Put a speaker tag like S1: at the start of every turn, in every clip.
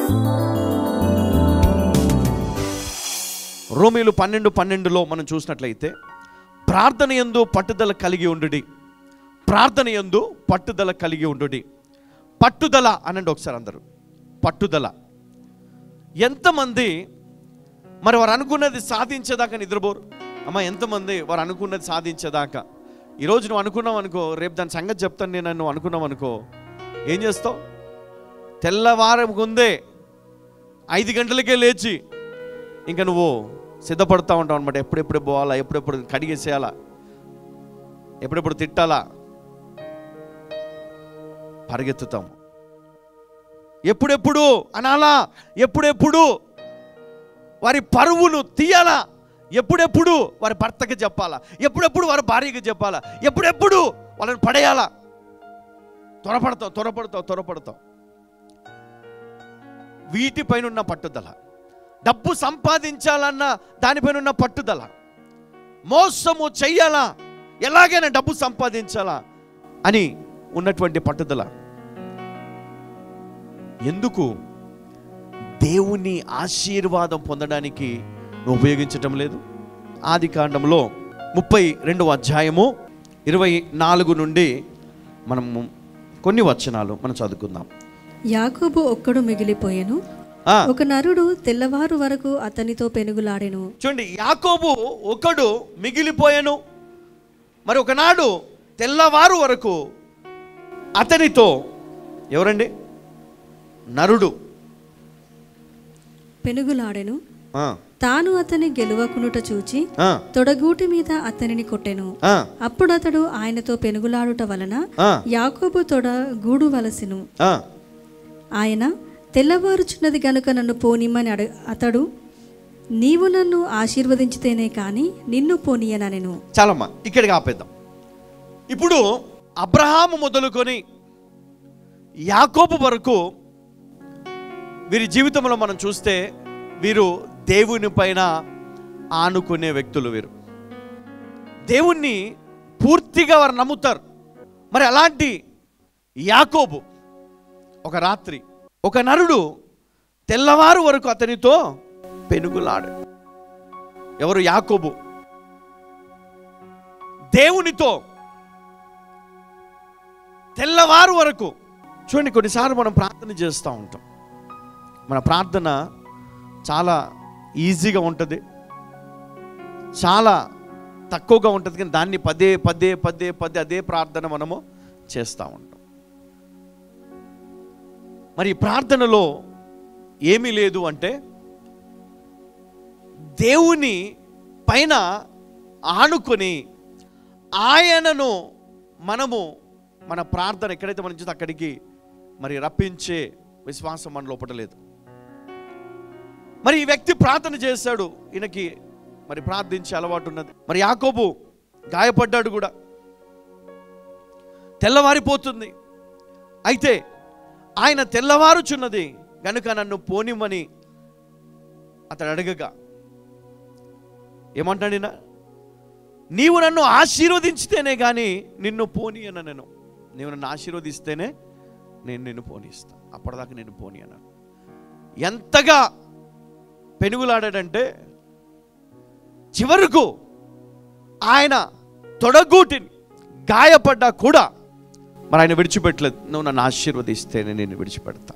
S1: రోమిలు పన్నెండు పన్నెండులో మనం చూసినట్లయితే ప్రార్థన యందు పట్టుదల కలిగి ఉండుడి ప్రార్థన యందు పట్టుదల కలిగి ఉండుడి పట్టుదల అనండి ఒకసారి అందరూ పట్టుదల ఎంతమంది మరి వారు అనుకున్నది సాధించేదాకా నిద్రపోరు అమ్మ ఎంతమంది వారు అనుకున్నది సాధించేదాకా ఈరోజు నువ్వు అనుకున్నావు అనుకో రేపు దాని సంగతి చెప్తాను నేను నువ్వు అనుకున్నావు అనుకో ఏం చేస్తావు తెల్లవారం ముందే ఐదు గంటలకే లేచి ఇంకా నువ్వు సిద్ధపడతా ఉంటావు అనమాట ఎప్పుడెప్పుడు పోవాలా ఎప్పుడెప్పుడు కడిగేసేయాలా ఎప్పుడెప్పుడు తిట్టాలా పరిగెత్తుతాము ఎప్పుడెప్పుడు అనాలా ఎప్పుడెప్పుడు వారి పరువును తీయాలా ఎప్పుడెప్పుడు వారి భర్తకి చెప్పాలా ఎప్పుడెప్పుడు వారి భార్యకి చెప్పాలా ఎప్పుడెప్పుడు వాళ్ళని పడేయాలా త్వరపడతావు త్వరపడతావు త్వరపడతావు వీటిపైన ఉన్న పట్టుదల డబ్బు సంపాదించాలన్న దానిపైన ఉన్న పట్టుదల మోసము చెయ్యాలా ఎలాగైనా డబ్బు సంపాదించాలా అని ఉన్నటువంటి పట్టుదల ఎందుకు దేవుని ఆశీర్వాదం పొందడానికి నువ్వు ఉపయోగించటం లేదు ఆది కాండంలో ముప్పై రెండవ అధ్యాయము ఇరవై నాలుగు నుండి మనము కొన్ని వచనాలు మనం చదువుకుందాం
S2: యాకోబు ఒక్కడు మిగిలిపోయెను
S1: ఆ,
S2: ఒక నరుడు తెల్లవారు వరకు అతనితో పెనుగులాడెను
S1: చూడండి యాకోబు ఒకడు మిగిలిపోయాను మరి ఒకనాడు తెల్లవారు వరకు అతనితో ఎవరండి నరుడు
S2: పెనుగులాడెను
S1: ఆ,
S2: తాను అతని గెలువకునుట చూచి
S1: ఆ,
S2: తొడగూటి మీద అతనిని కొట్టెను
S1: ఆ,
S2: అప్పుడు అతడు ఆయనతో పెనుగులాడుట వలన
S1: ఆ,
S2: యాకోబు తొడ గూడు వలసిను
S1: ఆ.
S2: ఆయన తెల్లవారుచున్నది గనుక నన్ను పోనిమ్మని అడ అతడు నీవు నన్ను ఆశీర్వదించితేనే కాని నిన్ను పోనీయనెను
S1: చాలమ్మా ఇక్కడికి ఆపేద్దాం ఇప్పుడు అబ్రహాము మొదలుకొని యాకోబు వరకు వీరి జీవితంలో మనం చూస్తే వీరు దేవుని పైన ఆనుకునే వ్యక్తులు వీరు దేవుణ్ణి పూర్తిగా వారు నమ్ముతారు మరి అలాంటి యాకోబు ఒక రాత్రి ఒక నరుడు తెల్లవారు వరకు అతనితో పెనుగులాడు ఎవరు యాకోబు దేవునితో తెల్లవారు వరకు చూడండి కొన్నిసార్లు మనం ప్రార్థన చేస్తూ ఉంటాం మన ప్రార్థన చాలా ఈజీగా ఉంటుంది చాలా తక్కువగా ఉంటుంది కానీ దాన్ని పదే పదే పదే పదే అదే ప్రార్థన మనము చేస్తూ ఉంటాం మరి ఈ ప్రార్థనలో ఏమీ లేదు అంటే దేవుని పైన ఆనుకొని ఆయనను మనము మన ప్రార్థన ఎక్కడైతే మనం చూస్తే అక్కడికి మరి రప్పించే విశ్వాసం మన లోపల లేదు మరి ఈ వ్యక్తి ప్రార్థన చేశాడు ఈయనకి మరి ప్రార్థించే అలవాటు ఉన్నది మరి యాకోబు గాయపడ్డాడు కూడా తెల్లవారిపోతుంది అయితే ఆయన తెల్లవారుచున్నది గనుక నన్ను పోనిమ్మని అతడు అడగగా ఏమంటాడినా నీవు నన్ను ఆశీర్వదించితేనే కానీ నిన్ను పోనీ అన్న నేను నీవు నన్ను ఆశీర్వదిస్తేనే నేను నిన్ను పోనీస్తా అప్పటిదాకా నేను పోనీ అన్నాను ఎంతగా పెనుగులాడాడంటే చివరకు ఆయన తొడగూటిని గాయపడ్డా కూడా మరి ఆయన విడిచిపెట్టలేదు నువ్వు నన్ను ఆశీర్వదిస్తేనే నేను విడిచిపెడతా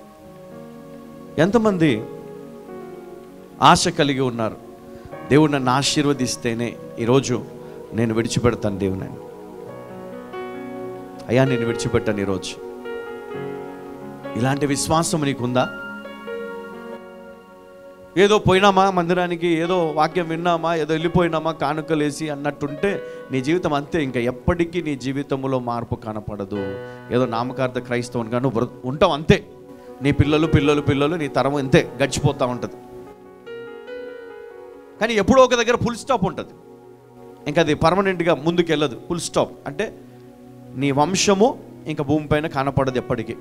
S1: ఎంతమంది ఆశ కలిగి ఉన్నారు దేవుడు నన్ను ఆశీర్వదిస్తేనే ఈరోజు నేను విడిచిపెడతాను దేవుని అయ్యా నేను విడిచిపెట్టాను ఈరోజు ఇలాంటి విశ్వాసం నీకుందా ఏదో పోయినామా మందిరానికి ఏదో వాక్యం విన్నామా ఏదో వెళ్ళిపోయినామా కానుకలేసి అన్నట్టుంటే నీ జీవితం అంతే ఇంకా ఎప్పటికీ నీ జీవితంలో మార్పు కనపడదు ఏదో నామకార్థ క్రైస్తవునిగా నువ్వు బ్ర- ఉంటావు అంతే నీ పిల్లలు పిల్లలు పిల్లలు నీ తరం అంతే గడిచిపోతూ ఉంటుంది కానీ ఎప్పుడో ఒక దగ్గర ఫుల్ స్టాప్ ఉంటుంది ఇంకా అది పర్మనెంట్గా ముందుకు వెళ్ళదు ఫుల్ స్టాప్ అంటే నీ వంశము ఇంకా భూమిపైన కనపడదు ఎప్పటికీ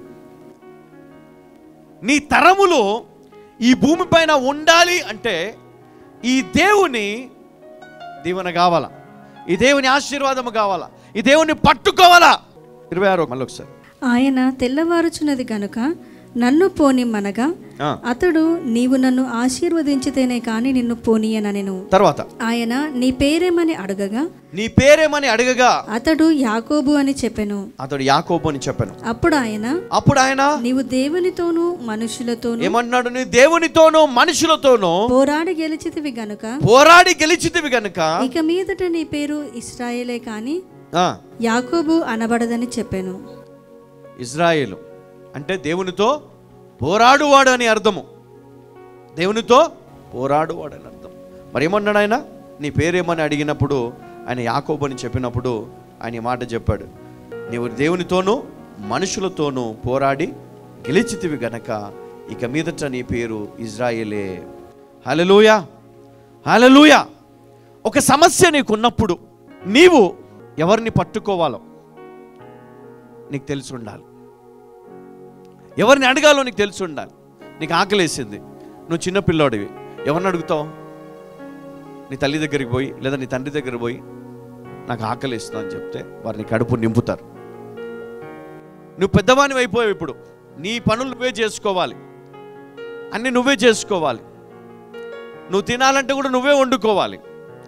S1: నీ తరములు ఈ భూమిపైన ఉండాలి అంటే ఈ దేవుని దీవెన కావాలా ఈ దేవుని ఆశీర్వాదము కావాలా ఈ దేవుని పట్టుకోవాలా ఇరవై ఆరు మళ్ళీ ఒకసారి
S2: ఆయన తెల్లవారుచున్నది గనుక నన్ను పోనిమ్మనగా
S1: ఆ,
S2: అతడు నీవు నన్ను ఆశీర్వదించితేనే కాని నిన్ను పోనీయననెను
S1: తర్వాత
S2: ఆయన నీ పేరేమని అడగగా
S1: నీ పేరేమని అడగగా
S2: అతడు యాకోబు అని చెప్పెను
S1: అతడు యాకోబు అని చెప్పాను
S2: అప్పుడు ఆయన
S1: అప్పుడు ఆయన
S2: నీవు దేవునితోనూ మనుషులతోనూ
S1: ఏమన్నాడు నీ దేవునితోనూ మనుషులతోనూ
S2: పోరాడి గెలిచితివి గనుక
S1: పోరాడి గెలిచితివి గనుక
S2: ఇక మీదట నీ పేరు ఇస్రాయేలే కాని
S1: ఆ,
S2: యాకోబు అనబడదని చెప్పాను
S1: ఇజ్రాయేలు అంటే దేవునితో పోరాడువాడు అని అర్థము దేవునితో పోరాడువాడు అని అర్థం మరి ఏమన్నాడు ఆయన నీ పేరేమని అడిగినప్పుడు ఆయన యాకోబు అని చెప్పినప్పుడు ఆయన ఈ మాట చెప్పాడు నీవు దేవునితోనూ మనుషులతోనూ పోరాడి గెలిచితివి గనక ఇక మీదట నీ పేరు ఇజ్రాయేలే హలలుయా హలలుయా ఒక సమస్య నీకున్నప్పుడు నీవు ఎవరిని పట్టుకోవాలో నీకు తెలిసి ఉండాలి ఎవరిని అడగాలో నీకు తెలిసి ఉండాలి నీకు ఆకలేసింది నువ్వు చిన్న పిల్లోడివి ఎవరిని అడుగుతావు నీ తల్లి దగ్గరికి పోయి లేదా నీ తండ్రి దగ్గరికి పోయి నాకు ఆకలిస్తుందని అని చెప్తే వారిని కడుపు నింపుతారు నువ్వు పెద్దవాణి అయిపోయావు ఇప్పుడు నీ పనులు నువ్వే చేసుకోవాలి అన్నీ నువ్వే చేసుకోవాలి నువ్వు తినాలంటే కూడా నువ్వే వండుకోవాలి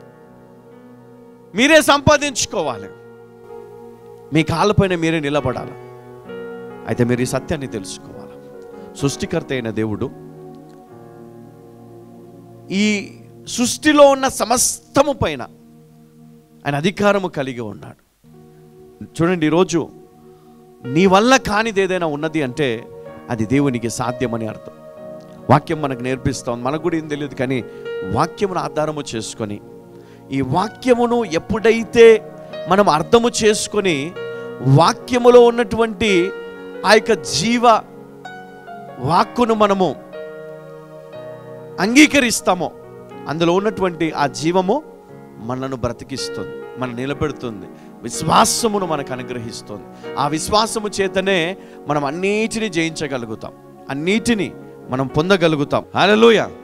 S1: మీరే సంపాదించుకోవాలి మీ కాళ్ళపైన మీరే నిలబడాలి అయితే మీరు ఈ సత్యాన్ని తెలుసుకోవాలి సృష్టికర్త అయిన దేవుడు ఈ సృష్టిలో ఉన్న సమస్తము పైన ఆయన అధికారము కలిగి ఉన్నాడు చూడండి ఈరోజు నీ వల్ల కానిది ఏదైనా ఉన్నది అంటే అది దేవునికి సాధ్యమని అర్థం వాక్యం మనకు నేర్పిస్తాం మనకు కూడా ఏం తెలియదు కానీ వాక్యమును ఆధారము చేసుకొని ఈ వాక్యమును ఎప్పుడైతే మనం అర్థము చేసుకొని వాక్యములో ఉన్నటువంటి ఆ యొక్క జీవ వాక్కును మనము అంగీకరిస్తామో అందులో ఉన్నటువంటి ఆ జీవము మనను బ్రతికిస్తుంది మన నిలబెడుతుంది విశ్వాసమును మనకు అనుగ్రహిస్తుంది ఆ విశ్వాసము చేతనే మనం అన్నిటిని జయించగలుగుతాం అన్నిటిని మనం పొందగలుగుతాం హల్లెలూయా